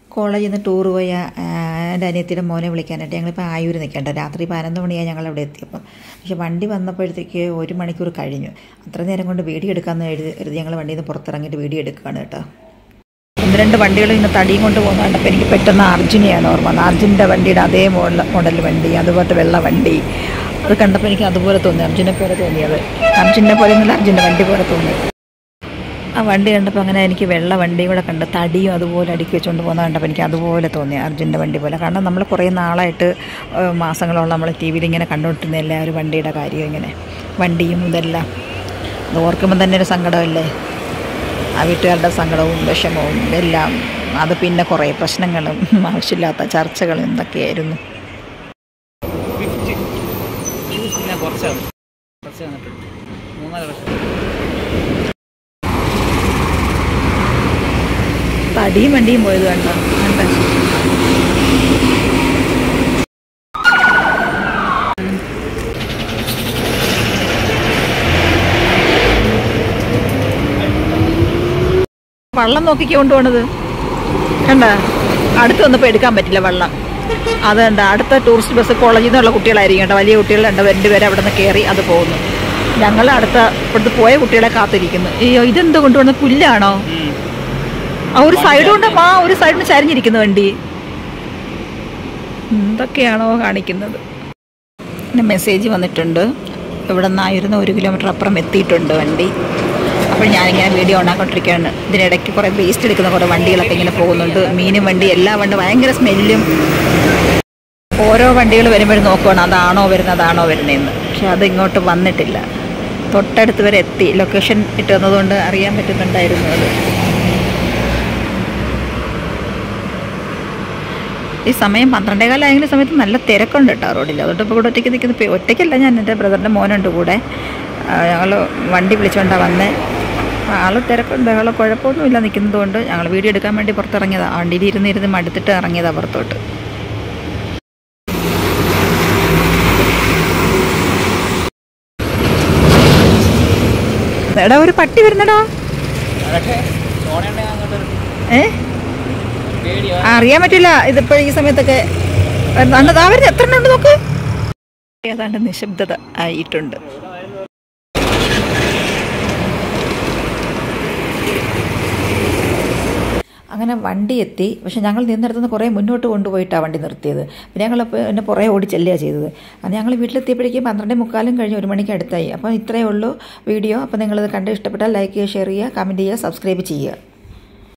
കോളേജിൽ നിന്ന് ടൂർ പോയ ആ, എൻ്റെ അനിയത്തിയുടെ മോനെ വിളിക്കാനായിട്ട് ഞങ്ങളിപ്പോൾ ആയൂർ നിൽക്കേണ്ട രാത്രി പതിനൊന്ന് മണിയായി ഞങ്ങൾ അവിടെ എത്തിയപ്പം പക്ഷെ വണ്ടി വന്നപ്പോഴത്തേക്ക് ഒരു മണിക്കൂർ കഴിഞ്ഞു അത്ര നേരം കൊണ്ട് വീഡിയോ എടുക്കാമെന്ന് എഴുതി കരുതി ഞങ്ങൾ വണ്ടിയിൽ നിന്ന് പുറത്തിറങ്ങിയിട്ട് വീഡിയോ എടുക്കുകയാണ് കേട്ടോ ഒന്ന് രണ്ട് വണ്ടികൾ ഇന്ന് തടിയും കൊണ്ട് പോകുന്ന കണ്ടപ്പോൾ എനിക്ക് പെട്ടെന്ന് അർജുനെയാണ് ഓർമ്മ വന്നത് അർജുൻ്റെ വണ്ടിയുടെ അതേ മോഡൽ മോഡൽ വണ്ടി അതുപോലത്തെ വെള്ള വണ്ടി അത് കണ്ടപ്പോൾ എനിക്ക് അതുപോലെ തോന്നി അർജുനെ പോലെ തോന്നിയത് അർജുനെ പോലെ ഒന്നുമില്ല അർജുൻ്റെ വണ്ടി പോലെ തോന്നി ആ വണ്ടി കണ്ടപ്പോൾ അങ്ങനെ എനിക്ക് വെള്ള വണ്ടിയും കൂടെ കണ്ട് തടിയും അതുപോലെ അടുക്കി വെച്ചുകൊണ്ട് പോകുന്ന കണ്ടപ്പോൾ എനിക്ക് അതുപോലെ തോന്നി അർജുൻ്റെ വണ്ടി പോലെ കാരണം നമ്മൾ കുറേ നാളായിട്ട് ഏഹ്, മാസങ്ങളോളം നമ്മൾ ടി വിയിൽ ഇങ്ങനെ കണ്ടുകൊണ്ടിരുന്നില്ല ആ ഒരു വണ്ടിയുടെ കാര്യം ഇങ്ങനെ വണ്ടിയും ഇതെല്ലാം അത് ഓർക്കുമ്പോൾ തന്നെ ഒരു സങ്കടമല്ലേ ആ വീട്ടുകാരുടെ സങ്കടവും വിഷമവും എല്ലാം അത് പിന്നെ കുറേ പ്രശ്നങ്ങളും ആവശ്യമില്ലാത്ത ചർച്ചകളും എന്തൊക്കെയായിരുന്നു ഫിഫ്റ്റ് യൂസ് പിന്നെ കുറച്ചാണ് കുറച്ച് വന്നിട്ടുണ്ട് മൂന്നാല് വർഷം തടിയും വണ്ടിയും പോയത് കണ്ടോ കണ്ടോ വള്ളം നോക്കിക്ക് കൊണ്ടുപോണത് കണ്ട അടുത്ത് വന്നപ്പോൾ എടുക്കാൻ പറ്റില്ല വെള്ളം അത് കണ്ട അടുത്ത ടൂറിസ്റ്റ് ബസ് കോളേജിൽ നിന്നുള്ള കുട്ടികളായിരിക്കും കേട്ടോ വലിയ കുട്ടികൾ രണ്ട് രണ്ടുപേരെ അവിടെ നിന്ന് കയറി അത് പോകുന്നു ഞങ്ങൾ അടുത്ത ഇവിടുത്തെ പോയ കുട്ടികളെ കാത്തിരിക്കുന്നു അയ്യോ ഇതെന്ത് കൊണ്ടുപോകുന്നത് പുല്ലാണോ ആ ഒരു സൈഡ് കൊണ്ട് ആ ഒരു സൈഡിന് ചരിഞ്ഞിരിക്കുന്നു വണ്ടി എന്തൊക്കെയാണോ കാണിക്കുന്നത് പിന്നെ മെസ്സേജ് വന്നിട്ടുണ്ട് ഇവിടെ നിന്നായിരുന്നു ഒരു കിലോമീറ്റർ അപ്പുറം എത്തിയിട്ടുണ്ട് വണ്ടി അപ്പോൾ ഞാനിങ്ങനെ വീഡിയോ ഉണ്ടാക്കൊണ്ടിരിക്കുകയാണ് ഇതിനിടയ്ക്ക് കുറേ വേസ്റ്റ് എടുക്കുന്ന കുറേ വണ്ടികളൊക്കെ ഇങ്ങനെ പോകുന്നുണ്ട് മീനും വണ്ടി എല്ലാ വണ്ടി ഭയങ്കര സ്മെല്ലും ഓരോ വണ്ടികൾ വരുമ്പോഴും നോക്കുകയാണ് അതാണോ വരുന്നത് അതാണോ വരുന്നതെന്ന് പക്ഷെ അത് ഇങ്ങോട്ട് വന്നിട്ടില്ല തൊട്ടടുത്ത് വരെ എത്തി ലൊക്കേഷൻ ഇട്ട് തന്നതുകൊണ്ട് അറിയാൻ പറ്റുന്നുണ്ടായിരുന്നു അത് ഈ സമയം പന്ത്രണ്ടേ കാലമായെങ്കിലും സമയത്ത് നല്ല തിരക്കുണ്ട് കേട്ടോ റോഡിൽ അതുകൊണ്ട് ഇപ്പോൾ കൂടെ ഒറ്റയ്ക്ക് നിൽക്കുന്ന ഇപ്പം ഒറ്റയ്ക്കല്ല ഞാൻ എൻ്റെ ബ്രദറിൻ്റെ മോനുണ്ട് കൂടെ ഞങ്ങൾ വണ്ടി വിളിച്ചുകൊണ്ടാണ് വന്നേ ആൾ തിരക്കുണ്ട് ആൾ കുഴപ്പമൊന്നുമില്ല നിൽക്കുന്നത് കൊണ്ട് ഞങ്ങൾ വീഡിയോ എടുക്കാൻ വേണ്ടി പുറത്തിറങ്ങിയതാണ് വണ്ടിയിൽ ഇരുന്ന് ഇരുന്ന് മടുത്തിട്ട് ഇറങ്ങിയതാണ് പുറത്തോട്ട് എടാ ഒരു പട്ടി വരുന്നടാ അതൊക്കെ സോണയുണ്ടെങ്കിൽ അങ്ങോട്ട് ഒരു ഏ പേടിയോ ആ, അറിയാൻ പറ്റില്ല ഇതിപ്പോൾ ഈ സമയത്തൊക്കെ വരുന്ന അവർ എത്ര എണ്ണം ഉണ്ട് നോക്ക് ഏതാണ്ട് നിശബ്ദത ആയിട്ടുണ്ട് അങ്ങനെ വണ്ടി എത്തി പക്ഷെ ഞങ്ങൾ നിന്നിടത്തുനിന്ന് കുറേ മുന്നോട്ട് കൊണ്ടുപോയിട്ടാണ് വണ്ടി നിർത്തിയത് പിന്നെ ഞങ്ങൾ അപ്പോൾ എന്നെ പുറകെ ഓടി ചെല്ലുകയാണ് ചെയ്തത് അത് ഞങ്ങൾ വീട്ടിലെത്തിയപ്പോഴേക്കും പന്ത്രണ്ടേ മുക്കാലും കഴിഞ്ഞ് ഒരു മണിക്ക് അടുത്തായി അപ്പോൾ ഇത്രയേ ഉള്ളൂ വീഡിയോ അപ്പോൾ നിങ്ങളിത് കണ്ട് ഇഷ്ടപ്പെട്ടാൽ ലൈക്ക് ചെയ്യുക ഷെയർ ചെയ്യുക കമൻറ്റ് ചെയ്യുക സബ്സ്ക്രൈബ് ചെയ്യുക